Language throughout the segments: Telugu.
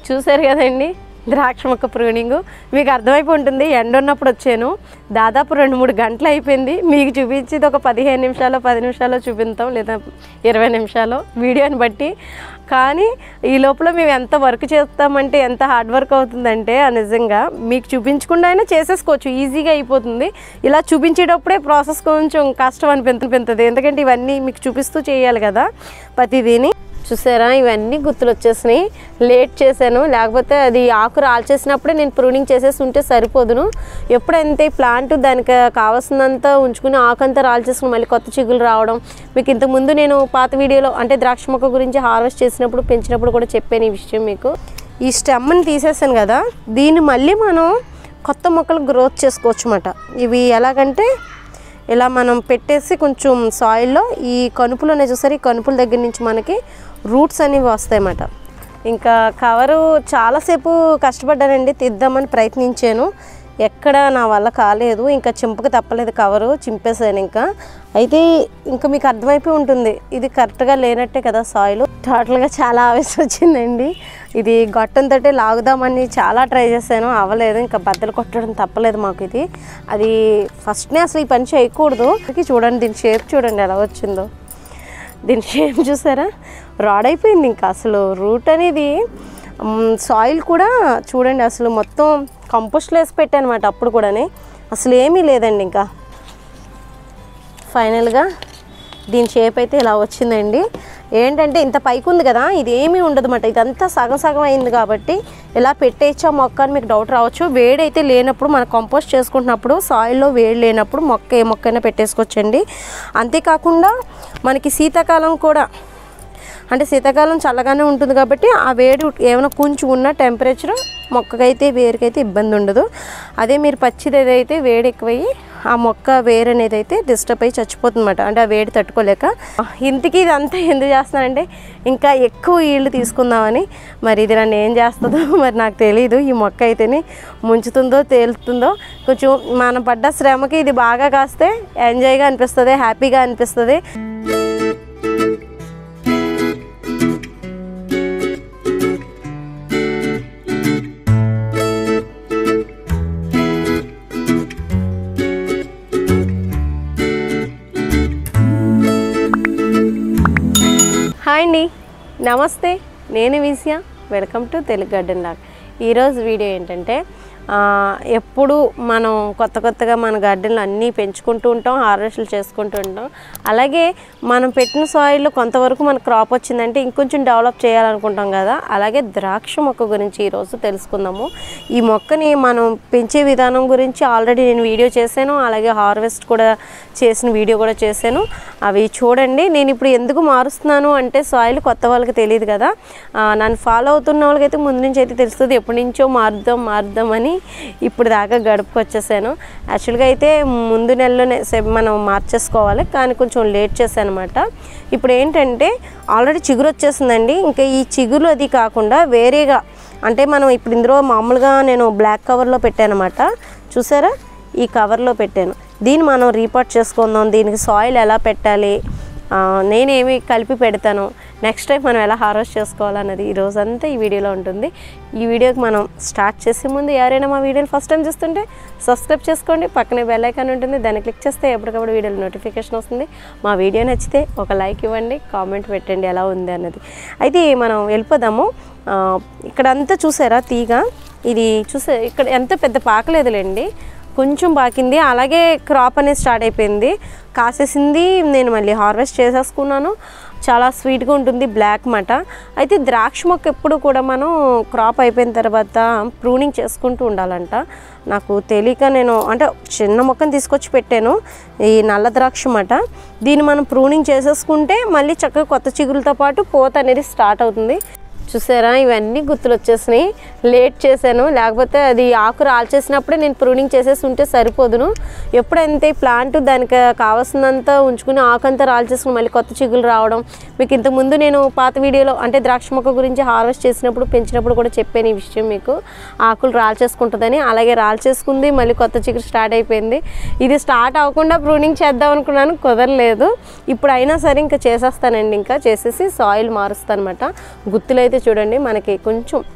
చూసారు కదండి ద్రాక్ష మొక్క ప్రూనింగ్ మీకు అర్థమైపోయి ఉంటుంది ఎండ ఉన్నప్పుడు వచ్చాను దాదాపు రెండు మూడు గంటలు అయిపోయింది మీకు చూపించేది ఒక పదిహేను నిమిషాలు పది నిమిషాలు చూపిస్తాం లేదా ఇరవై నిమిషాలు వీడియోని బట్టి కానీ ఈ లోపల మేము ఎంత వర్క్ చేస్తామంటే ఎంత హార్డ్ వర్క్ అవుతుందంటే ఆ నిజంగా మీకు చూపించకుండా అయినా చేసేసుకోవచ్చు ఈజీగా అయిపోతుంది ఇలా చూపించేటప్పుడే ప్రాసెస్ కొంచెం కష్టం అనిపించుతుంది ఎందుకంటే ఇవన్నీ మీకు చూపిస్తూ చేయాలి కదా ప్రతిదీని చూసారా ఇవన్నీ గుర్తులు వచ్చేసినాయి లేట్ చేశాను లేకపోతే అది ఆకు రాల్చేసినప్పుడే నేను ప్రూనింగ్ చేసేసి ఉంటే సరిపోదును ఎప్పుడైతే ఈ ప్లాంట్ దానికి కావాల్సినంత ఉంచుకుని ఆకు అంతా రాల్చేసుకుని మళ్ళీ కొత్త చిగులు రావడం మీకు ఇంతకుముందు నేను పాత వీడియోలో అంటే ద్రాక్ష మొక్క గురించి హార్వెస్ట్ చేసినప్పుడు పెంచినప్పుడు కూడా చెప్పాను ఈ విషయం మీకు ఈ స్టెమ్ని తీసేసాను కదా దీన్ని మళ్ళీ మనం కొత్త మొక్కలు గ్రోత్ చేసుకోవచ్చు అన్నమాట ఇవి ఎలాగంటే ఇలా మనం పెట్టేసి కొంచెం సాయిల్లో ఈ కనుపులు ఉన్నాయి చూసారు ఈ కనుపుల దగ్గర నుంచి మనకి రూట్స్ అనేవి వస్తాయన్నమాట ఇంకా కవరు చాలాసేపు కష్టపడ్డానండి తీద్దామని ప్రయత్నించాను ఎక్కడ నా వల్ల కాలేదు ఇంకా చింపక తప్పలేదు కవరు చింపేశాను ఇంకా అయితే ఇంకా మీకు అర్థమైపోయి ఉంటుంది ఇది కరెక్ట్గా లేనట్టే కదా సాయిల్ టోటల్గా చాలా ఆవేశం వచ్చిందండి ఇది గొట్టంతో లాగుదామని చాలా ట్రై చేశాను అవ్వలేదు ఇంకా బద్దలు కొట్టడం తప్పలేదు మాకు ఇది అది ఫస్ట్నే అసలు ఈ పని చేయకూడదు ఇది చూడండి దీని షేప్ చూడండి ఎలా వచ్చిందో దీని షేప్ చూసారా రాడ్ అయిపోయింది ఇంకా అసలు రూట్ అనేది సాయిల్ కూడా చూడండి అసలు మొత్తం కంపోస్ట్లో వేసి పెట్టానమాట అప్పుడు కూడానే అసలు ఏమీ లేదండి ఇంకా ఫైనల్గా దీని షేప్ అయితే ఇలా వచ్చిందండి ఏంటంటే ఇంత పైకి ఉంది కదా ఇది ఏమీ ఉండదు అన్నమాట ఇదంతా సగం సగం అయింది కాబట్టి ఇలా పెట్టేయచ్చా మొక్క అని మీకు డౌట్ రావచ్చు వేడి అయితే లేనప్పుడు మనం కంపోస్ట్ చేసుకుంటున్నప్పుడు సాయిల్లో వేడి లేనప్పుడు మొక్క ఏ మొక్కైనా పెట్టేసుకోవచ్చండి అంతేకాకుండా మనకి శీతాకాలం కూడా అంటే శీతాకాలం చల్లగానే ఉంటుంది కాబట్టి ఆ వేడి ఏమైనా కొంచెం ఉన్న టెంపరేచర్ మొక్కకైతే వేరుకైతే ఇబ్బంది ఉండదు అదే మీరు పచ్చిది ఏదైతే వేడి ఎక్కువయ్యి ఆ మొక్క వేరు అనేది అయితే డిస్టర్బ్ అయ్యి చచ్చిపోతుంది అనమాట అంటే ఆ వేడి తట్టుకోలేక ఇంటికి ఇదంతా ఎందుకు చేస్తున్నానంటే ఇంకా ఎక్కువ ఈళ్ళు తీసుకుందామని మరి ఇది నన్ను ఏం చేస్తుందో మరి నాకు తెలియదు ఈ మొక్క అయితేనే ముంచుతుందో తేలుతుందో కొంచెం మనం పడ్డ శ్రమకి ఇది బాగా కాస్తే ఎంజాయ్గా అనిపిస్తుంది హ్యాపీగా అనిపిస్తుంది హాయ్ అండి నమస్తే నేను Vijaya welcome to Telugu garden vlog ఈరోజు వీడియో ఏంటంటే ఆ, ఎప్పుడు మనం కొత్త కొత్తగా మన గార్డెన్లో అన్నీ పెంచుకుంటూ ఉంటాం హార్వెస్ట్లు చేసుకుంటూ ఉంటాం అలాగే మనం పెట్టిన సాయిల్లో కొంతవరకు మన క్రాప్ వచ్చిందంటే ఇంకొంచెం డెవలప్ చేయాలనుకుంటాం కదా అలాగే ద్రాక్ష మొక్క గురించి ఈరోజు తెలుసుకుందాము ఈ మొక్కని మనం పెంచే విధానం గురించి ఆల్రెడీ నేను వీడియో చేశాను అలాగే హార్వెస్ట్ కూడా చేసిన వీడియో కూడా చేశాను అవి చూడండి నేను ఇప్పుడు ఎందుకు మారుస్తున్నాను అంటే సాయిల్ కొత్త వాళ్ళకి తెలియదు కదా ఆ, నన్ను ఫాలో అవుతున్న వాళ్ళకైతే ముందు నుంచి అయితే తెలుస్తుంది ఎప్పటి నుంచో మారుద్దాం మారుద్దాం అని ఇప్పుడు దాకా గడుపుకొచ్చేసాను యాక్చువల్గా అయితే ముందు నెలలోనే సె- మనం మార్చేసుకోవాలి కానీ కొంచెం లేట్ చేశాను అనమాట ఇప్పుడు ఏంటంటే ఆల్రెడీ చిగురు వచ్చేసిందండి ఇంకా ఈ చిగురు అది కాకుండా వేరేగా అంటే మనం ఇప్పుడు ఇందులో మామూలుగా నేను బ్లాక్ కవర్లో పెట్టాను అనమాట చూసారా ఈ కవర్లో పెట్టాను దీన్ని మనం రీపాట్ చేసుకుందాం దీనికి సాయిల్ ఎలా పెట్టాలి ఆ, నేనేమి కలిపి పెడతాను నెక్స్ట్ టైం మనం ఎలా హార్వెస్ట్ చేసుకోవాలన్నది ఈ రోజంతా ఈ వీడియోలో ఉంటుంది ఈ వీడియోకి మనం స్టార్ట్ చేసే ముందు ఎవరైనా మా వీడియోని ఫస్ట్ టైం చూస్తుంటే సబ్స్క్రైబ్ చేసుకోండి పక్కనే బెల్ ఐకాన్ ఉంటుంది దాన్ని క్లిక్ చేస్తే ఎప్పటికప్పుడు వీడియోలో నోటిఫికేషన్ వస్తుంది మా వీడియో నచ్చితే ఒక లైక్ ఇవ్వండి కామెంట్ పెట్టండి ఎలా ఉంది అన్నది అయితే మనం వెళ్ళిపోదాము ఆ, ఇక్కడంతా చూసారా తీగ ఇది చూసే ఇక్కడ ఎంత పెద్ద పాకలేదులేండి కొంచెం బాకింది అలాగే క్రాప్ అనేది స్టార్ట్ అయిపోయింది కాసేసింది నేను మళ్ళీ హార్వెస్ట్ చేసేసుకున్నాను చాలా స్వీట్గా ఉంటుంది బ్లాక్ మాట అయితే ద్రాక్ష మొక్క ఎప్పుడు కూడా మనం క్రాప్ అయిపోయిన తర్వాత ప్రూనింగ్ చేసుకుంటూ ఉండాలంట నాకు తెలియక నేను అంటే చిన్న మొక్కను తీసుకొచ్చి పెట్టాను ఈ నల్ల ద్రాక్ష మాట దీన్ని మనం ప్రూనింగ్ చేసేసుకుంటే మళ్ళీ చక్కగా కొత్త చిగురులతో పాటు పూత అనేది స్టార్ట్ అవుతుంది చూసారా ఇవన్నీ గుర్తులు వచ్చేసినాయి లేట్ చేశాను లేకపోతే అది ఆకు రాల్చేసినప్పుడే నేను ప్రూనింగ్ చేసేసి ఉంటే సరిపోదును ఎప్పుడైతే ఈ ప్లాంట్ దానికి కావాల్సినంత ఉంచుకుని ఆకు అంతా రాల్చేసుకుని మళ్ళీ కొత్త చిగులు రావడం మీకు ఇంతకుముందు నేను పాత వీడియోలో అంటే ద్రాక్ష మొక్క గురించి హార్వెస్ట్ చేసినప్పుడు పెంచినప్పుడు కూడా చెప్పాను ఈ విషయం మీకు ఆకులు రాల్చేసుకుంటుందని అలాగే రాల్చేసుకుంది మళ్ళీ కొత్త చిగురు స్టార్ట్ అయిపోయింది ఇది స్టార్ట్ అవ్వకుండా ప్రూనింగ్ చేద్దాం అనుకున్నాను కుదరలేదు ఇప్పుడు అయినా సరే ఇంకా చేసేస్తానండి ఇంకా చేసేసి సాయిల్ మారుస్తాను అనమాట గుత్తులు అయితే చూడండి మనకి కొంచెం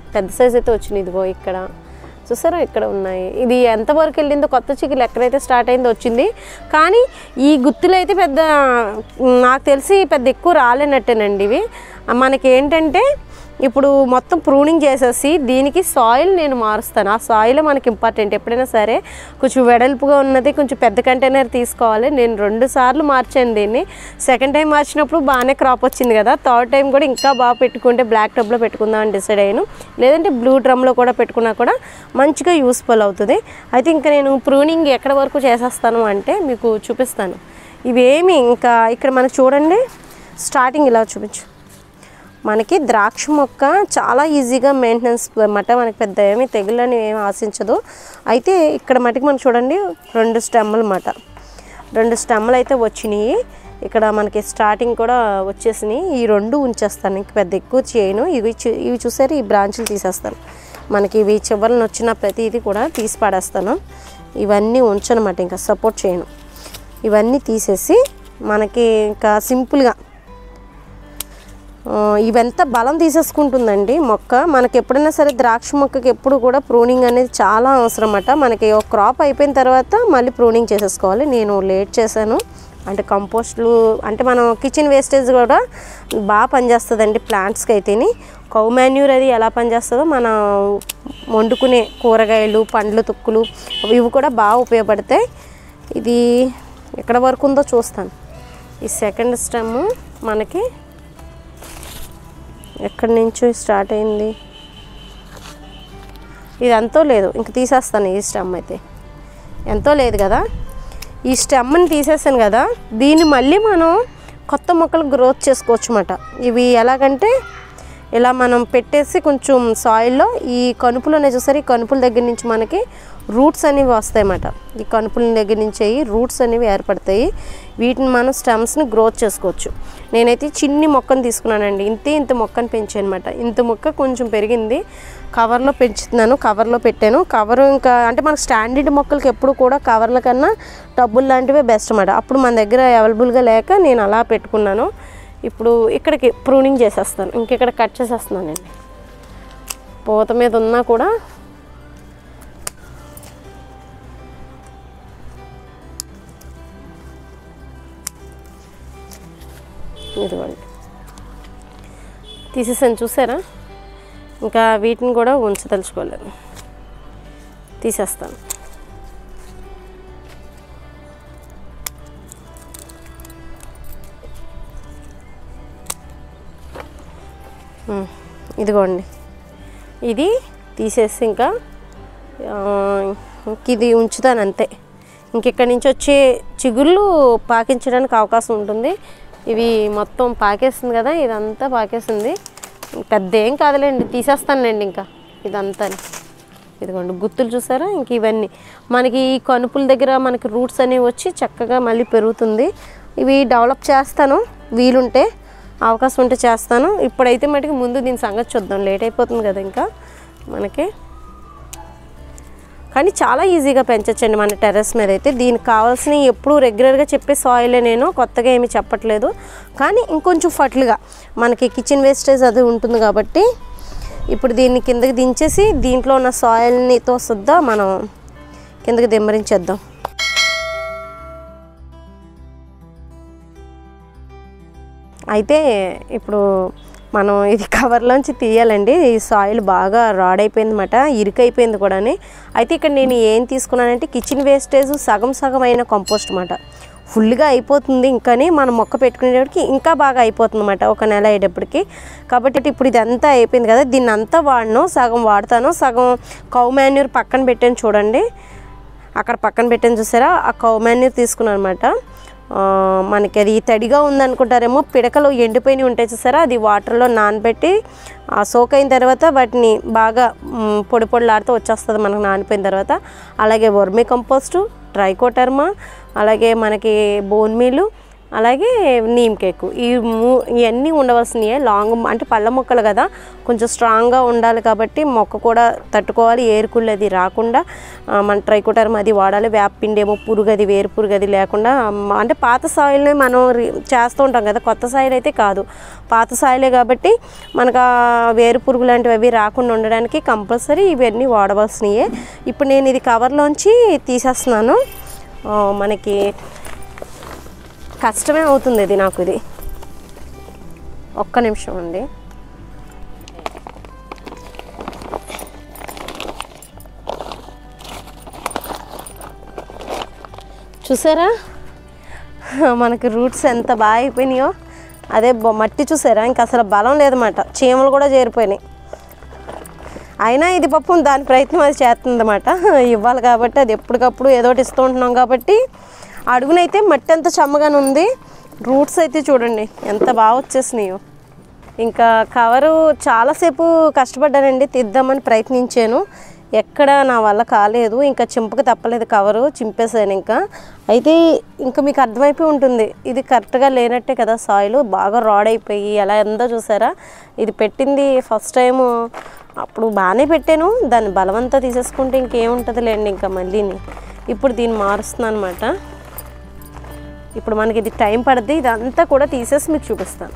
పెద్ద సైజ్ అయితే వచ్చింది ఇదిగో ఇక్కడ చూసారా ఇక్కడ ఉన్నాయి ఇది ఎంతవరకు వెళ్ళిందో కొత్త చిగులు ఎక్కడైతే స్టార్ట్ అయిందో వచ్చింది కానీ ఈ గుత్తులు అయితే పెద్ద నాకు తెలిసి పెద్ద ఎక్కువ రాలేనట్టేనండి ఇవి మనకి ఏంటంటే ఇప్పుడు మొత్తం ప్రూనింగ్ చేసేసి దీనికి సాయిల్ నేను మారుస్తాను ఆ సాయిల్ మనకి ఇంపార్టెంట్ ఎప్పుడైనా సరే కొంచెం వెడల్పుగా ఉన్నది కొంచెం పెద్ద కంటైనర్ తీసుకోవాలి నేను రెండు సార్లు మార్చాను దీన్ని సెకండ్ టైం మార్చినప్పుడు బాగానే క్రాప్ వచ్చింది కదా థర్డ్ టైం కూడా ఇంకా బాగా పెట్టుకుంటే బ్లాక్ టబ్లో పెట్టుకుందాం అని డిసైడ్ అయ్యాను లేదంటే బ్లూ డ్రమ్లో కూడా పెట్టుకున్నా కూడా మంచిగా యూస్ఫుల్ అవుతుంది అయితే ఇంకా నేను ప్రూనింగ్ ఎక్కడ వరకు చేసేస్తాను అంటే మీకు చూపిస్తాను ఇవేమి ఇంకా ఇక్కడ మనకు చూడండి స్టార్టింగ్ ఇలా చూపించు మనకి ద్రాక్ష మొక్క చాలా ఈజీగా మెయింటెనెన్స్ అన్నమాట మనకి పెద్ద ఏమి తెగులని ఏమి ఆశించదు అయితే ఇక్కడ మటుకు మనం చూడండి రెండు స్టెమ్మలు అన్నమాట రెండు స్టెమ్మలు అయితే వచ్చినాయి ఇక్కడ మనకి స్టార్టింగ్ కూడా వచ్చేసినాయి ఈ రెండు ఉంచేస్తాను ఇంక పెద్ద ఎక్కువ చేయను ఇవి చూ- ఇవి చూసారు ఈ బ్రాంచులు తీసేస్తాను మనకి ఇవి చివరిని వచ్చిన ప్రతిదీ కూడా తీసి పడేస్తాను ఇవన్నీ ఉంచనమాట ఇంకా సపోర్ట్ చేయను ఇవన్నీ తీసేసి మనకి ఇంకా సింపుల్గా ఆ, ఇవంతా బలం తీసేసుకుంటుందండి మొక్క మనకి ఎప్పుడైనా సరే ద్రాక్ష మొక్కకి ఎప్పుడు కూడా ప్రూనింగ్ అనేది చాలా అవసరం అన్నమాట మనకి ఒక క్రాప్ అయిపోయిన తర్వాత మళ్ళీ ప్రూనింగ్ చేసేసుకోవాలి నేను లేట్ చేశాను అంటే కంపోస్ట్లు అంటే మనం కిచెన్ వేస్టేజ్ కూడా బాగా పనిచేస్తుందండి ప్లాంట్స్కి అయితేని కౌ మాన్యూర్ అది ఎలా పనిచేస్తుందో మనం వండుకునే కూరగాయలు పండ్లు తుక్కులు ఇవి కూడా బాగా ఉపయోగపడతాయి ఇది ఎక్కడ వరకు ఉందో చూస్తాను ఈ సెకండ్ స్టెమ్ మనకి ఎక్కడి నుంచి స్టార్ట్ అయింది ఇది ఎంతో లేదు ఇంక తీసేస్తాను ఈ స్టెమ్ అయితే ఎంతో లేదు కదా ఈ స్టెమ్ని తీసేసాను కదా దీన్ని మళ్ళీ మనం కొత్త మొక్కలు గ్రోత్ చేసుకోవచ్చు అన్నమాట ఇవి ఎలాగంటే ఇలా మనం పెట్టేసి కొంచెం సాయిల్లో ఈ కనుపులు ఉన్నాయి చూసారు ఈ కనుపుల దగ్గర నుంచి మనకి రూట్స్ అనేవి వస్తాయి అన్నమాట ఈ కనుపుల దగ్గర నుంచి అయ్యి రూట్స్ అనేవి ఏర్పడతాయి వీటిని మనం స్టెమ్స్ని గ్రోత్ చేసుకోవచ్చు నేనైతే చిన్ని మొక్కను తీసుకున్నానండి ఇంతే ఇంత మొక్కను పెంచాను అనమాట ఇంత మొక్క కొంచెం పెరిగింది కవర్లో పెంచుతున్నాను కవర్లో పెట్టాను కవర్ ఇంకా అంటే మనకు స్టాండర్డ్ మొక్కలకి ఎప్పుడు కూడా కవర్ల కన్నా టబ్బులు లాంటివే బెస్ట్ అన్నమాట అప్పుడు మన దగ్గర అవైలబుల్గా లేక నేను అలా పెట్టుకున్నాను ఇప్పుడు ఇక్కడికి ప్రూనింగ్ చేసేస్తాను ఇంకెక్కడ కట్ చేసేస్తున్నానండి పూత మీద ఉన్నా కూడా ఇదిగోండి తీసేసాను చూసారా ఇంకా వీటిని కూడా ఉంచదలుచుకోలేదు తీసేస్తాను ఉమ్, ఇదిగోండి ఇది తీసేసి ఇంకా ఆ, ఇంక ఇది ఉంచుతాను అంతే ఇంక ఇక్కడి నుంచి వచ్చే చిగుళ్ళు పాకించడానికి అవకాశం ఉంటుంది ఇవి మొత్తం పాకేస్తుంది కదా ఇదంతా పాకేస్తుంది పెద్ద ఏం కాదులేండి తీసేస్తానులేండి ఇంకా ఇదంతా ఇదిగోండి గుత్తులు చూసారా ఇంక ఇవన్నీ మనకి ఈ కనుపుల దగ్గర మనకి రూట్స్ అనేవి వచ్చి చక్కగా మళ్ళీ పెరుగుతుంది ఇవి డెవలప్ చేస్తాను వీలుంటే అవకాశం ఉంటే చేస్తాను ఇప్పుడైతే మటుకు ముందు దీని సంగతి చూద్దాం లేట్ అయిపోతుంది కదా ఇంకా మనకి కానీ చాలా ఈజీగా పెంచొచ్చండి మన టెర్రస్ మీద అయితే దీనికి కావాల్సిన ఎప్పుడు రెగ్యులర్గా చెప్పే సాయిలే నేను కొత్తగా ఏమీ చెప్పట్లేదు కానీ ఇంకొంచెం ఫర్టిల్గా మనకి కిచెన్ వేస్టేజ్ అది ఉంటుంది కాబట్టి ఇప్పుడు దీన్ని కిందకి దించేసి దీంట్లో ఉన్న సాయిల్నితో సుద్దా మనం కిందకి దిమ్మరించేద్దాం అయితే ఇప్పుడు మనం ఇది కవర్లోంచి తీయాలండి ఈ సాయిల్ బాగా రాడ్ అయిపోయింది అనమాట ఇరుకైపోయింది కూడా అయితే ఇక్కడ నేను ఏం తీసుకున్నానంటే కిచెన్ వేస్టేజ్ సగం సగం అయిన కంపోస్ట్ అనమాట ఫుల్గా అయిపోతుంది ఇంకాని మనం మొక్క పెట్టుకునేటప్పటికి ఇంకా బాగా అయిపోతుంది అనమాట ఒక నెల అయ్యేటప్పటికి కాబట్టి ఇప్పుడు ఇదంతా అయిపోయింది కదా దీన్ని అంతా వాడను సగం వాడతాను సగం కౌ మాన్యూర్ పక్కన పెట్టాను చూడండి అక్కడ పక్కన పెట్టాను చూసారా ఆ కౌ మాన్యూర్ తీసుకున్నాను అనమాట మనకి అది తడిగా ఉందనుకుంటారేమో పిడకలు ఎండిపోయినవి ఉంటాయి చూసారా అది వాటర్లో నానబెట్టి ఆ సోక్ అయిన తర్వాత వాటిని బాగా మ్, పొడి పొడిలాడుతూ వచ్చేస్తుంది మనకు నానిపోయిన తర్వాత అలాగే వర్మీ కంపోస్టు ట్రైకోటర్మా అలాగే మనకి బోన్ మీలు అలాగే నీమ్ కేకు ఈ మూ ఇవన్నీ ఉండవలసినవి లాంగ్ అంటే పళ్ళ మొక్కలు కదా కొంచెం స్ట్రాంగ్గా ఉండాలి కాబట్టి మొక్క కూడా తట్టుకోవాలి ఏరుకుళ్ళు అది రాకుండా ఆ, మన ట్రైకోటర్మ్ అది వాడాలి వేపపిండి ఏమో పురుగు అది వేరు పురుగు అది లేకుండా మ- అంటే పాత సాయిల్ని మనం రి- చేస్తూ ఉంటాం కదా కొత్త సాయిల్ అయితే కాదు పాత సాయిలే కాబట్టి మనకు ఆ వేరు పురుగు లాంటివి అవి రాకుండా ఉండడానికి కంపల్సరీ ఇవన్నీ వాడవలసినవే ఇప్పుడు నేను ఇది కవర్లోంచి తీసేస్తున్నాను ఆ, మనకి కష్టమే అవుతుంది ఇది నాకు ఇది ఒక్క నిమిషం అండి చూసారా మనకి రూట్స్ ఎంత బాగా అయిపోయినాయో అదే బొ- మట్టి చూసారా ఇంకా అసలు బలం లేదన్నమాట చీమలు కూడా చేరిపోయినాయి అయినా ఇది పాపం దాని ప్రయత్నం అది చేస్తుందన్నమాట ఇవ్వాలి కాబట్టి అది ఎప్పటికప్పుడు ఏదో ఒకటి ఇస్తూ ఉంటున్నాం కాబట్టి అడుగునైతే మట్టి అంత చమ్మగానే ఉంది రూట్స్ అయితే చూడండి ఎంత బాగా వచ్చేసినాయో ఇంకా కవరు చాలాసేపు కష్టపడ్డానండి తీద్దామని ప్రయత్నించాను ఎక్కడ నా వల్ల కాలేదు ఇంకా చింపక తప్పలేదు కవరు చింపేశాను ఇంకా అయితే ఇంకా మీకు అర్థమైపోయి ఉంటుంది ఇది కరెక్ట్గా లేనట్టే కదా సాయిల్ బాగా రాడ్ అయిపోయి ఎలా ఎందో చూసారా ఇది పెట్టింది ఫస్ట్ టైము అప్పుడు బాగానే పెట్టాను దాన్ని బలవంతా తీసేసుకుంటే ఇంకేముంటుంది లేండి ఇంకా మళ్ళీని ఇప్పుడు దీన్ని మారుస్తున్నాను అనమాట ఇప్పుడు మనకి ఇది టైం పడుద్ది ఇదంతా కూడా తీసేసి మీకు చూపిస్తాను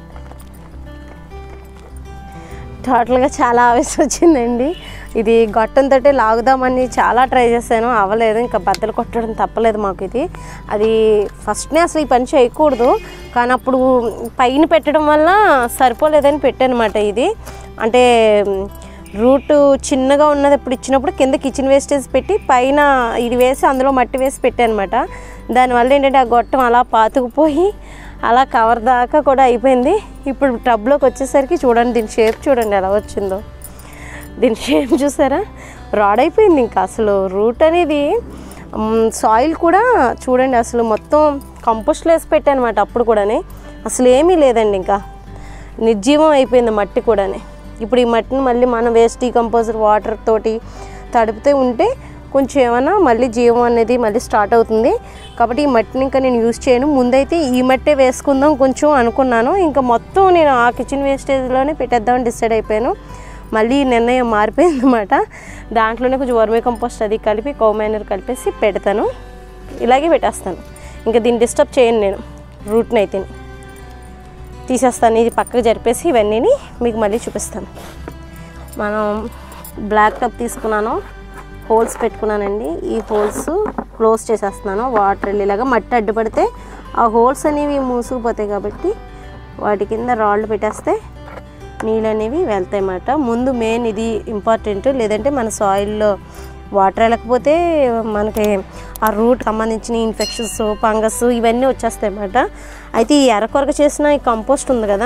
టోటల్గా చాలా ఆవేశం వచ్చిందండి ఇది గొట్టంతో లాగుదామని చాలా ట్రై చేశాను అవ్వలేదు ఇంకా బద్దలు కొట్టడం తప్పలేదు మాకు ఇది అది ఫస్ట్నే అసలు ఈ పని చేయకూడదు కానీ అప్పుడు పైన పెట్టడం వల్ల సరిపోలేదని పెట్టానమాట ఇది అంటే రూట్ చిన్నగా ఉన్నది ఇప్పుడు ఇచ్చినప్పుడు కింద కిచెన్ వేస్టేజ్ పెట్టి పైన ఇది వేసి అందులో మట్టి వేసి పెట్టానమాట దానివల్ల ఏంటంటే ఆ గొట్టం అలా పాతుకుపోయి అలా కవర్ దాకా కూడా అయిపోయింది ఇప్పుడు టబ్లోకి వచ్చేసరికి చూడండి దీని షేప్ చూడండి ఎలా వచ్చిందో దీని షేప్ చూసారా రాడ్ అయిపోయింది ఇంకా అసలు రూట్ అనేది సాయిల్ కూడా చూడండి అసలు మొత్తం కంపోస్ట్లో వేసి పెట్టాను అనమాట అప్పుడు కూడానే అసలు ఏమీ లేదండి ఇంకా నిర్జీవం అయిపోయింది మట్టి కూడానే ఇప్పుడు ఈ మట్టిని మళ్ళీ మనం వేస్ట్ డీకంపోజర్ వాటర్ తోటి తడిపితే ఉంటే కొంచెం ఏమైనా మళ్ళీ జీవం అనేది మళ్ళీ స్టార్ట్ అవుతుంది కాబట్టి ఈ మట్టిని ఇంకా నేను యూజ్ చేయను ముందైతే ఈ మట్టే వేసుకుందాం కొంచెం అనుకున్నాను ఇంకా మొత్తం నేను ఆ కిచెన్ వేస్టేజ్లోనే పెట్టేద్దామని డిసైడ్ అయిపోయాను మళ్ళీ ఈ నిర్ణయం మారిపోయింది అనమాట దాంట్లోనే కొంచెం వర్మీ కంపోస్ట్ అది కలిపి కౌమైనర్ కలిపేసి పెడతాను ఇలాగే పెట్టేస్తాను ఇంకా దీన్ని డిస్టర్బ్ చేయను నేను రూట్ని అయితే తీసేస్తాను ఇది పక్కకు జరిపేసి ఇవన్నీ మీకు మళ్ళీ చూపిస్తాను మనం బ్లాక్ టప్ తీసుకున్నాను హోల్స్ పెట్టుకున్నానండి ఈ హోల్స్ క్లోజ్ చేసేస్తున్నాను వాటర్ వెళ్ళేలాగా మట్టి అడ్డుపడితే ఆ హోల్స్ అనేవి మూసుకుపోతాయి కాబట్టి వాటి కింద రాళ్ళు పెట్టేస్తే నీళ్ళు అనేవి వెళ్తాయి అన్నమాట ముందు మెయిన్ ఇది ఇంపార్టెంట్ లేదంటే మన సాయిల్లో వాటర్ వెళ్ళకపోతే మనకి ఆ రూట్ సంబంధించిన ఇన్ఫెక్షన్స్ ఫంగస్ ఇవన్నీ వచ్చేస్తాయి అన్నమాట అయితే ఈ ఎర్రకొరక చేసిన ఈ కంపోస్ట్ ఉంది కదా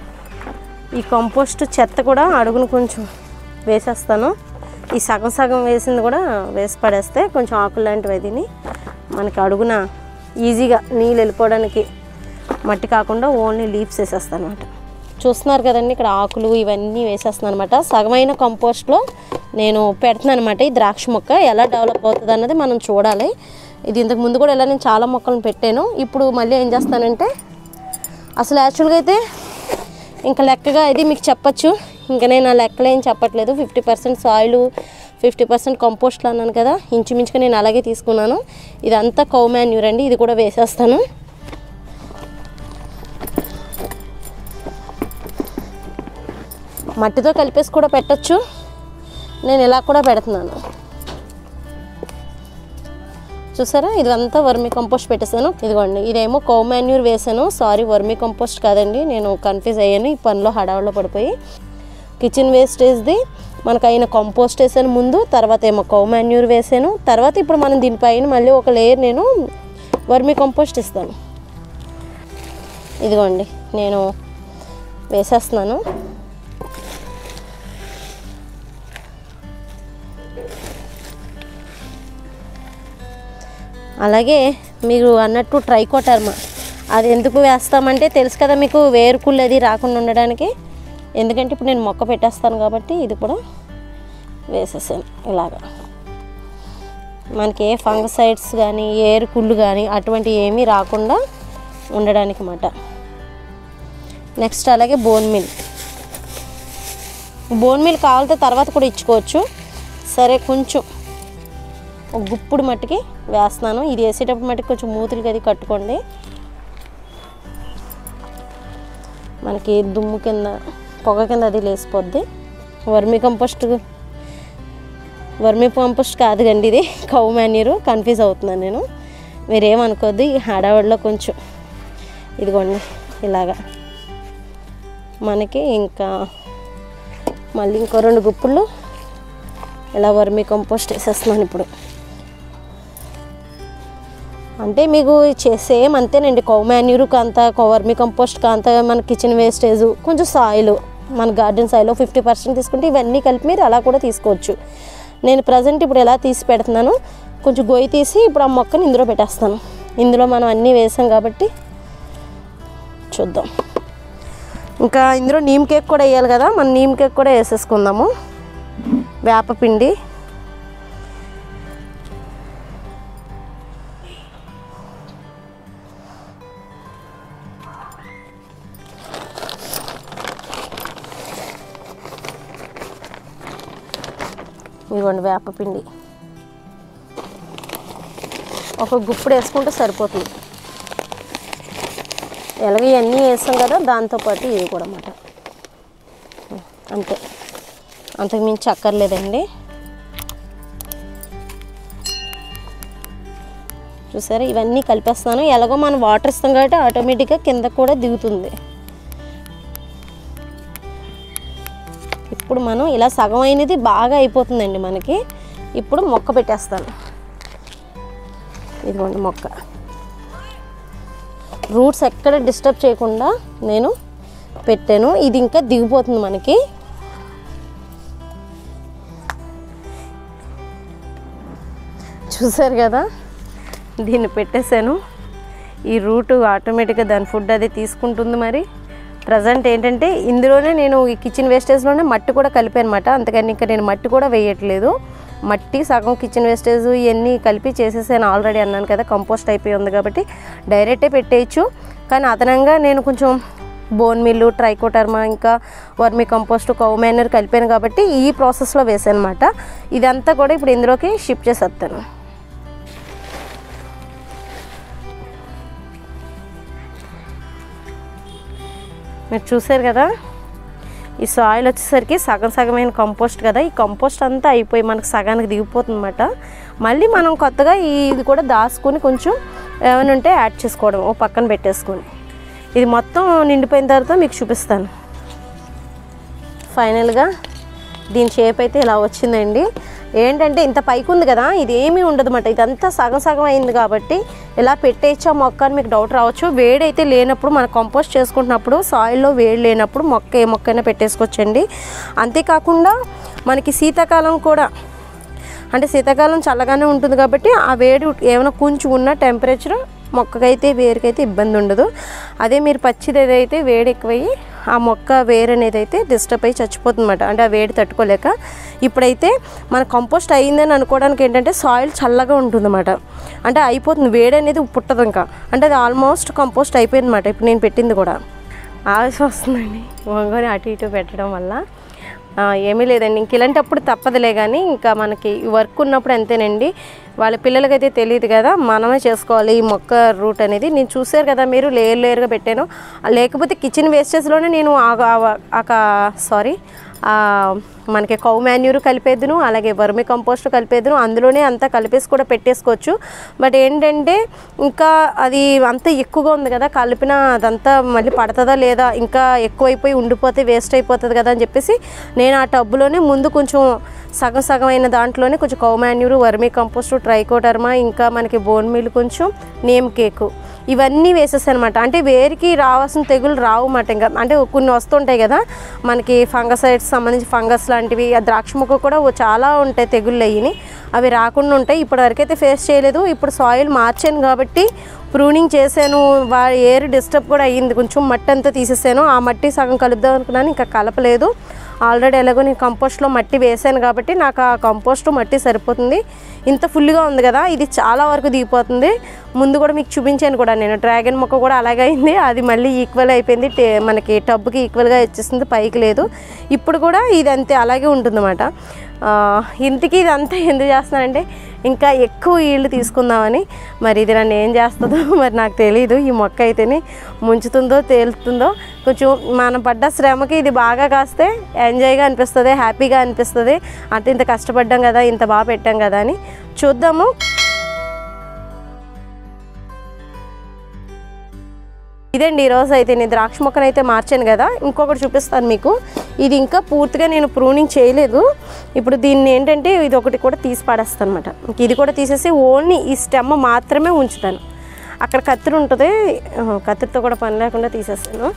ఈ కంపోస్ట్ చెత్త కూడా అడుగును కొంచెం వేసేస్తాను ఈ సగం సగం వేసింది కూడా వేసి పడేస్తే కొంచెం ఆకులు లాంటివి తిని మనకి అడుగున ఈజీగా నీళ్ళు వెళ్ళిపోవడానికి మట్టి కాకుండా ఓన్లీ లీవ్స్ వేసేస్తాను అనమాట చూస్తున్నారు కదండి ఇక్కడ ఆకులు ఇవన్నీ వేసేస్తున్నాను అనమాట సగమైన కంపోస్ట్లో నేను పెడుతున్నాను అనమాట ఈ ద్రాక్ష మొక్క ఎలా డెవలప్ అవుతుంది అన్నది మనం చూడాలి ఇది ఇంతకు ముందు కూడా ఇలా నేను చాలా మొక్కలను పెట్టాను ఇప్పుడు మళ్ళీ ఏం చేస్తానంటే అసలు యాక్చువల్గా అయితే ఇంకా లెక్కగా ఇది మీకు చెప్పచ్చు ఇంకా నేను ఆ లెక్కలు ఏం చెప్పట్లేదు fifty percent soil fifty percent కంపోస్ట్లు అన్నాను కదా ఇంచుమించుగా నేను అలాగే తీసుకున్నాను ఇదంతా కౌ మాన్యూర్ అండి ఇది కూడా వేసేస్తాను మట్టితో కలిపేసి కూడా పెట్టచ్చు నేను ఇలా కూడా పెడుతున్నాను చూసారా ఇదంతా వర్మీ కంపోస్ట్ పెట్టేశాను ఇదిగోండి ఇదేమో కౌ మాన్యూర్ వేసాను సారీ వర్మీ కంపోస్ట్ కాదండి నేను కన్ఫ్యూజ్ అయ్యాను ఈ పనిలో హడావులో పడిపోయి కిచెన్ వేస్టేజ్ది మనకు అయిన కంపోస్ట్ వేసాను ముందు తర్వాత ఏమో కౌ మాన్యూర్ వేసాను తర్వాత ఇప్పుడు మనం దీనిపైన మళ్ళీ ఒక లేయర్ నేను వర్మీ కంపోస్ట్ ఇస్తాను ఇదిగోండి నేను వేసేస్తున్నాను అలాగే మీరు అన్నట్టు ట్రైకోటర్మా అది ఎందుకు వేస్తామంటే తెలుసు కదా మీకు వేరుకుళ్ళు అది రాకుండా ఉండడానికి ఎందుకంటే ఇప్పుడు నేను మొక్క పెట్టేస్తాను కాబట్టి ఇది కూడా వేసేసాను ఇలాగా మనకి ఏ ఫంగసైడ్స్ కానీ ఏరుకుళ్ళు కానీ అటువంటి ఏమీ రాకుండా ఉండడానికి మాట నెక్స్ట్ అలాగే బోన్ మిల్ బోన్ మిల్ కావాలితే తర్వాత కూడా ఇచ్చుకోవచ్చు సరే కొంచెం ఒక గుప్పుడు మట్టికి వేస్తున్నాను ఇది వేసేటప్పుడు మట్టికి కొంచెం మూతులకి అది కట్టుకోండి మనకి దుమ్ము కింద పొగ కింద అది లేసిపోద్ది వర్మి కంపోస్ట్ వర్మి కంపోస్ట్ కాదు కండి ఇది కౌ మాన్యూరు కన్ఫ్యూజ్ అవుతున్నాను నేను మీరేమనుకోద్దు ఈ హడావిడిలో కొంచెం ఇదిగోండి ఇలాగా మనకి ఇంకా మళ్ళీ ఇంకో రెండు గుప్పులు ఇలా వర్మి కంపోస్ట్ వేసేస్తున్నాను ఇప్పుడు అంటే మీకు చే- సేమ్ అంతేనండి కౌ మాన్యూరు కాంత వర్మి కంపోస్ట్ కాంత మన కిచెన్ వేస్టేజ్ కొంచెం సాయిల్ మన గార్డెన్ సాయిల్ ఫిఫ్టీ పర్సెంట్ తీసుకుంటే ఇవన్నీ కలిపి మీరు అలా కూడా తీసుకోవచ్చు నేను ప్రజెంట్ ఇప్పుడు ఎలా తీసి పెడుతున్నాను కొంచెం గొయ్యి తీసి ఇప్పుడు ఆ మొక్కని ఇందులో పెట్టేస్తాను ఇందులో మనం అన్నీ వేసాం కాబట్టి చూద్దాం ఇంకా ఇందులో నీమ్ కేక్ కూడా వేయాలి కదా మనం నీమ్ కేక్ కూడా వేసేసుకుందాము వేపపిండి ఇదిగోండి వేపపిండి ఒక గుప్పుడు వేసుకుంటే సరిపోతుంది ఎలాగ ఇవన్నీ వేస్తాం కదా దాంతోపాటు ఇవి కూడా అన్నమాట అంతే అంతకు మించి అక్కర్లేదండి చూసారా ఇవన్నీ కలిపేస్తాను ఎలాగో మనం వాటర్ ఇస్తాం కాబట్టి ఆటోమేటిక్గా కింద కూడా దిగుతుంది ఇప్పుడు మనం ఇలా సగం అయినది బాగా అయిపోతుందండి మనకి ఇప్పుడు మొక్క పెట్టేస్తాను ఇదిగోండి మొక్క రూట్స్ ఎక్కడ డిస్టర్బ్ చేయకుండా నేను పెట్టాను ఇది ఇంకా దిగిపోతుంది మనకి చూసారు కదా దీన్ని పెట్టేశాను ఈ రూట్ ఆటోమేటిక్గా దాని ఫుడ్ అది తీసుకుంటుంది మరి ప్రజెంట్ ఏంటంటే ఇందులోనే నేను ఈ కిచెన్ వేస్టేజ్లోనే మట్టి కూడా కలిపాను అనమాట అందుకని ఇంకా నేను మట్టి కూడా వేయట్లేదు మట్టి సగం కిచెన్ వేస్టేజ్ ఇవన్నీ కలిపి చేసేసాను ఆల్రెడీ అన్నాను కదా కంపోస్ట్ అయిపోయి ఉంది కాబట్టి డైరెక్టే పెట్టేయచ్చు కానీ అదనంగా నేను కొంచెం బోన్ మిల్లు ట్రైకోటర్మా ఇంకా వర్మి కంపోస్ట్ కౌ మేనర్ కలిపాను కాబట్టి ఈ ప్రాసెస్లో వేసాను అనమాట ఇదంతా కూడా ఇప్పుడు ఇందులోకి షిఫ్ట్ చేసేస్తాను మీరు చూసారు కదా ఈ సాయిల్ వచ్చేసరికి సగం సగమైన కంపోస్ట్ కదా ఈ కంపోస్ట్ అంతా అయిపోయి మనకు సగానికి దిగిపోతుంది అనమాట మళ్ళీ మనం కొత్తగా ఈ ఇది కూడా దాచుకొని కొంచెం ఏమైనా ఉంటే యాడ్ చేసుకోవడం ఓ పక్కన పెట్టేసుకొని ఇది మొత్తం నిండిపోయిన తర్వాత మీకు చూపిస్తాను ఫైనల్గా దీని షేప్ అయితే ఇలా వచ్చిందండి ఏంటంటే ఇంత పైకి ఉంది కదా ఇది ఏమీ ఉండదు అన్నమాట ఇదంతా సగం సగం అయింది కాబట్టి ఇలా పెట్టేయచ్చా మొక్క అని మీకు డౌట్ రావచ్చు వేడి అయితే లేనప్పుడు మనం కంపోస్ట్ చేసుకుంటున్నప్పుడు సాయిల్లో వేడి లేనప్పుడు మొక్క ఏ మొక్కైనా పెట్టేసుకోవచ్చండి అంతేకాకుండా మనకి శీతాకాలం కూడా అంటే శీతాకాలం చల్లగానే ఉంటుంది కాబట్టి ఆ వేడి ఏమైనా కొంచెం ఉన్న టెంపరేచర్ మొక్కకైతే వేరుకైతే ఇబ్బంది ఉండదు అదే మీరు పచ్చిది ఏదైతే వేడి ఎక్కువయ్యి ఆ మొక్క వేరు అనేది అయితే డిస్టర్బ్ అయ్యి చచ్చిపోతుంది అనమాట అంటే ఆ వేడి తట్టుకోలేక ఇప్పుడైతే మన కంపోస్ట్ అయ్యిందని అనుకోవడానికి ఏంటంటే సాయిల్ చల్లగా ఉంటుందన్నమాట అంటే అయిపోతుంది వేడి అనేది పుట్టదు ఇంకా అంటే అది ఆల్మోస్ట్ కంపోస్ట్ అయిపోయింది అనమాట ఇప్పుడు నేను పెట్టింది కూడా ఆవేశం వస్తుందండి వంగని అటు ఇటు పెట్టడం వల్ల ఆ, ఏమీ లేదండి ఇంక ఇలాంటప్పుడు తప్పదులే కానీ ఇంకా మనకి ఈ వర్క్ ఉన్నప్పుడు అంతేనండి వాళ్ళ పిల్లలకైతే తెలియదు కదా మనమే చేసుకోవాలి ఈ మొక్క రూట్ అనేది నేను చూసారు కదా మీరు లేయర్ లేయర్గా పెట్టాను లేకపోతే కిచెన్ వేస్టేజ్లోనే నేను సారీ మనకి కౌ మాన్యూర్ కలిపేద్దును అలాగే వర్మి కంపోస్ట్ కలిపేద్దును అందులోనే అంతా కలిపేసి కూడా పెట్టేసుకోవచ్చు బట్ ఏంటంటే ఇంకా అది అంత ఎక్కువగా ఉంది కదా కలిపిన అదంతా మళ్ళీ పడుతుందా లేదా ఇంకా ఎక్కువైపోయి ఉండిపోతే వేస్ట్ అయిపోతుంది కదా అని చెప్పేసి నేను ఆ టబ్బులోనే ముందు కొంచెం సగం సగం అయిన దాంట్లోనే కొంచెం cow manure vermicompost trichoderma ఇంకా మనకి బోన్ మీల్ కొంచెం నేమ్ కేకు ఇవన్నీ వేసేసాను అనమాట అంటే వేరికి రావాల్సిన తెగులు రావు అన్నమాట ఇంకా అంటే కొన్ని వస్తుంటాయి కదా మనకి ఫంగసైడ్స్ సంబంధించి ఫంగస్ లాంటివి ఆ ద్రాక్ష మొక్క కూడా ఓ చాలా ఉంటాయి తెగుళ్ళు అయ్యి అవి రాకుండా ఉంటాయి ఇప్పటి వరకు అయితే ఫేస్ చేయలేదు ఇప్పుడు సాయిల్ మార్చాను కాబట్టి ప్రూనింగ్ చేశాను వా ఎయిర్ డిస్టర్బ్ కూడా అయ్యింది కొంచెం మట్టి అంతా తీసేసాను ఆ మట్టి సగం కలుద్దాం అనుకున్నాను ఇంకా కలపలేదు ఆల్రెడీ ఎలాగో నేను కంపోస్ట్లో మట్టి వేసాను కాబట్టి నాకు ఆ కంపోస్ట్ మట్టి సరిపోతుంది ఇంత ఫుల్గా ఉంది కదా ఇది చాలా వరకు దిగిపోతుంది ముందు కూడా మీకు చూపించాను కూడా నేను డ్రాగన్ మొక్క కూడా అలాగే అయింది అది మళ్ళీ ఈక్వల్ అయిపోయింది టే- మనకి టబ్కి ఈక్వల్గా వచ్చేసింది పైకి లేదు ఇప్పుడు కూడా ఇది అంతే అలాగే ఉంటుందన్నమాట ఆ, ఇంటికి ఇదంతా ఎందుకు చేస్తున్నానంటే ఇంకా ఎక్కువ ఈళ్ళు తీసుకుందామని మరి ఇది నన్ను ఏం చేస్తుందో మరి నాకు తెలియదు ఈ మొక్క అయితేనే ముంచుతుందో తేలుతుందో కొంచెం మనం పడ్డ శ్రమకి ఇది బాగా కాస్తే ఎంజాయ్గా అనిపిస్తుంది హ్యాపీగా అనిపిస్తుంది అంటే ఇంత కష్టపడ్డాం కదా ఇంత బాగా పెట్టాం కదా అని చూద్దాము ఇదండి ఈరోజు అయితే నేను ద్రాక్ష మొక్కను అయితే మార్చాను కదా ఇంకొకటి చూపిస్తాను మీకు ఇది ఇంకా పూర్తిగా నేను ప్రూనింగ్ చేయలేదు ఇప్పుడు దీన్ని ఏంటంటే ఇది ఒకటి కూడా తీసి పడేస్తాను అనమాట ఇది కూడా తీసేసి ఓన్లీ ఈ స్టెమ్ మాత్రమే ఉంచుతాను అక్కడ కత్తిరి ఉంటుంది ఆహా, కత్తిరితో కూడా పని లేకుండా తీసేస్తాను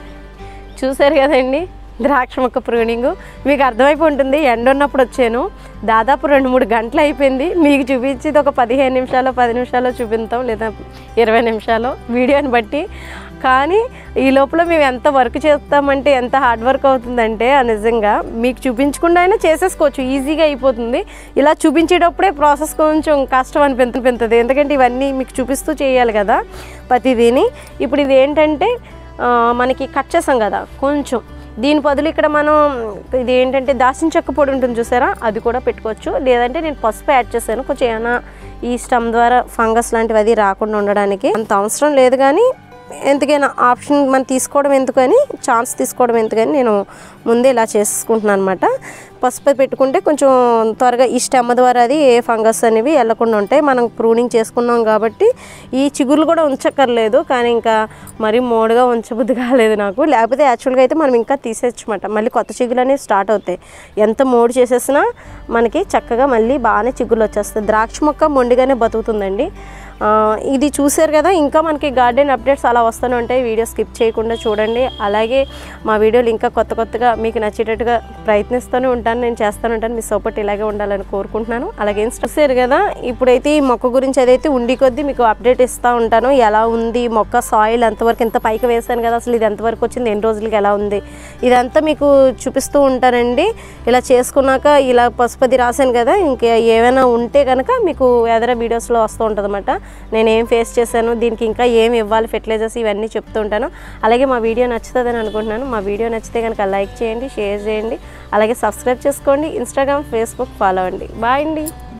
చూసారు కదండి ద్రాక్ష మొక్క ప్రూనింగ్ మీకు అర్థమైపోయి ఉంటుంది ఎండ ఉన్నప్పుడు వచ్చాను దాదాపు రెండు మూడు గంటలు అయిపోయింది మీకు చూపించేది ఒక పదిహేను నిమిషాలు పది నిమిషాలు చూపిస్తాం లేదా ఇరవై నిమిషాలు వీడియోని బట్టి కానీ ఈ లోపల మేము ఎంత వర్క్ చేస్తామంటే ఎంత హార్డ్ వర్క్ అవుతుందంటే ఆ నిజంగా మీకు చూపించకుండా అయినా చేసేసుకోవచ్చు ఈజీగా అయిపోతుంది ఇలా చూపించేటప్పుడే ప్రాసెస్ కొంచెం కష్టం అనిపించుతుంది ఎందుకంటే ఇవన్నీ మీకు చూపిస్తూ చేయాలి కదా ప్రతిదీని ఇప్పుడు ఇది ఏంటంటే ఆ, మనకి కట్ చేసాం కదా కొంచెం దీని బదులు ఇక్కడ మనం ఇది ఏంటంటే దాచిన చెక్క పొడి ఉంటుంది చూసారా అది కూడా పెట్టుకోవచ్చు లేదంటే నేను పసుపు యాడ్ చేశాను కొంచెం ఏమైనా ఈ స్టమ్ ద్వారా ఫంగస్ లాంటివి అది రాకుండా ఉండడానికి అంత అవసరం లేదు కానీ ఎందుకైనా ఆప్షన్ మనం తీసుకోవడం ఎందుకని ఛాన్స్ తీసుకోవడం ఎందుకని నేను ముందే ఇలా చేసుకుంటున్నాను అనమాట పసుపు పెట్టుకుంటే కొంచెం త్వరగా ఈ స్టెమ్ ద్వారా అది ఏ ఫంగస్ అనేవి వెళ్ళకుండా ఉంటాయి మనం ప్రూనింగ్ చేసుకున్నాం కాబట్టి ఈ చిగుర్లు కూడా ఉంచక్కర్లేదు కానీ ఇంకా మరీ మోడుగా ఉంచబుద్ధి కాలేదు నాకు లేకపోతే యాక్చువల్గా అయితే మనం ఇంకా తీసేయచ్చమాట మళ్ళీ కొత్త చిగులు అనేవి స్టార్ట్ అవుతాయి ఎంత మోడు చేసేసినా మనకి చక్కగా మళ్ళీ బాగానే చిగుళ్ళు వచ్చేస్తాయి ద్రాక్ష మొక్క మొండిగానే బతుకుతుందండి ఆ, ఇది చూసారు కదా ఇంకా మనకి గార్డెన్ అప్డేట్స్ అలా వస్తూనే ఉంటాయి వీడియో స్కిప్ చేయకుండా చూడండి అలాగే మా వీడియోలు ఇంకా కొత్త కొత్తగా మీకు నచ్చేటట్టుగా ప్రయత్నిస్తూనే ఉంటాను నేను చేస్తూనే ఉంటాను మీ సపోర్ట్ ఇలాగే ఉండాలని కోరుకుంటున్నాను అలాగే చూసారు కదా ఇప్పుడైతే ఈ మొక్క గురించి అదైతే ఉండి కొద్దీ మీకు అప్డేట్ ఇస్తూ ఉంటాను ఎలా ఉంది మొక్క సాయిల్ ఎంతవరకు ఎంత పైకి వేసాను కదా అసలు ఇది ఎంతవరకు వచ్చింది ఎన్ని రోజులకి ఎలా ఉంది ఇదంతా మీకు చూపిస్తూ ఉంటానండి ఇలా చేసుకున్నాక ఇలా పసుపది రాశాను కదా ఇంకా ఏమైనా ఉంటే కనుక మీకు ఎదర వీడియోస్లో వస్తూ ఉంటుంది అనమాట నేను ఏం ఫేస్ చేశాను దీనికి ఇంకా ఏం ఇవ్వాలి ఫెర్టిలైజర్స్ ఇవన్నీ చెప్తూ ఉంటాను అలాగే మా వీడియో నచ్చుతుందని అనుకుంటున్నాను మా వీడియో నచ్చితే కనుక లైక్ చేయండి షేర్ చేయండి అలాగే సబ్స్క్రైబ్ చేసుకోండి ఇన్స్టాగ్రామ్ ఫేస్బుక్ ఫాలో అవ్వండి బాయ్ అండి